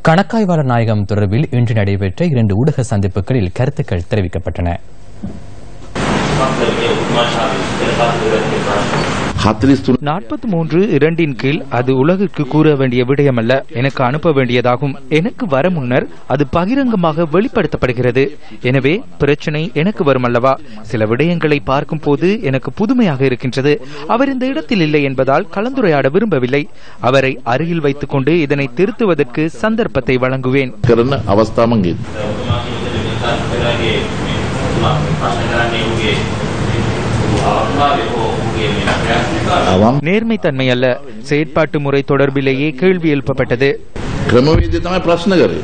கணக்காய்வாளர் நாயகம் தொடர்பில் இன்று நடைபெற்ற இரண்டு ஊடக சந்திப்புகளில் கருத்துக்கள் தெரிவிக்கப்பட்டன நாற்பத்தி மூன்று இரண்டின் கீழ் அது உலகிற்கு கூற வேண்டிய விடயமல்ல எனக்கு அனுப்ப வேண்டியதாகும் எனக்கு வர முன்னர் அது பகிரங்கமாக வெளிப்படுத்தப்படுகிறது எனவே பிரச்சனை எனக்கு வரும் அல்லவா சில விடயங்களை பார்க்கும் போது எனக்கு புதுமையாக இருக்கின்றது அவர் இந்த இடத்தில் இல்லை என்பதால் கலந்துரையாட விரும்பவில்லை அவரை அருகில் வைத்துக் கொண்டு இதனை திருத்துவதற்கு சந்தர்ப்பத்தை வழங்குவேன் කරන අවස්ථාමන්ගේ අවම් நேர்மைத்தன்மை அல்ல செயற்பாட்டு முறை தொடர்பிலேயே கேள்வி எழுப்பப்பட்டது ක්‍රමවේදය තමයි ප්‍රශ්න කරේ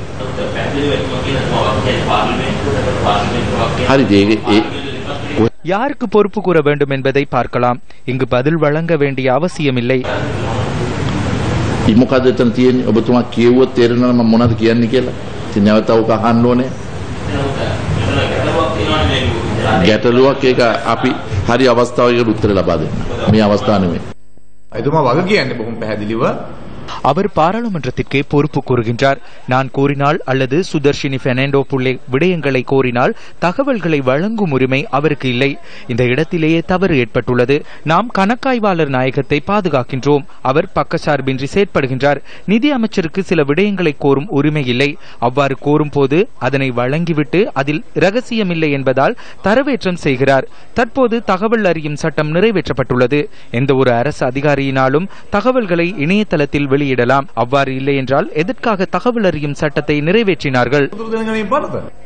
හරි ඒක ඒ யாருக்கு பொறுப்பு கூற வேண்டும் என்பதை பார்க்கலாம் இங்கு பதில் வழங்க வேண்டிய அவசியமில்லை ඉමොකද එතන තියෙන්නේ ඔබතුමා කියෙව්වොත් තේරෙනවා මම මොනවද කියන්නේ කියලා ඉතින් නැවත ඔක අහන්න ඕනේ ගැටලුවක් ඒක අපි හරි අවස්ථාවකට උත්තර ලබා දෙන්න මේ අවස්ථාව නෙමෙයි එතුමා වග කියන්නේ බොහොම පැහැදිලිව அவர் பாராளுமன்றத்திற்கே பொறுப்பு கூறுகின்றார் நான் கோரினால் அல்லது சுதர்ஷினி பெர்னாண்டோ புள்ளே விடயங்களை கோரினால் தகவல்களை வழங்கும் உரிமை அவருக்கு இல்லை இந்த இடத்திலேயே தவறு ஏற்பட்டுள்ளது நாம் கணக்காய்வாளர் நாயகத்தை பாதுகாக்கின்றோம் அவர் பக்கசார்பின்றி செயற்படுகின்றார் நிதி அமைச்சருக்கு சில விடயங்களை கோரும் உரிமை இல்லை அவ்வாறு கோரும் போது அதனை வழங்கிவிட்டு அதில் ரகசியமில்லை என்பதால் தரவேற்றம் செய்கிறார் தற்போது தகவல் அறியும் சட்டம் நிறைவேற்றப்பட்டுள்ளது எந்த ஒரு அரசு அதிகாரியினாலும் தகவல்களை இணையதளத்தில் வெளியிடலாம் அவ்வாறு இல்லை என்றால் எதற்காக தகவல் அறியும் சட்டத்தை நிறைவேற்றினார்கள் උතුරු දෙනගනේ බලත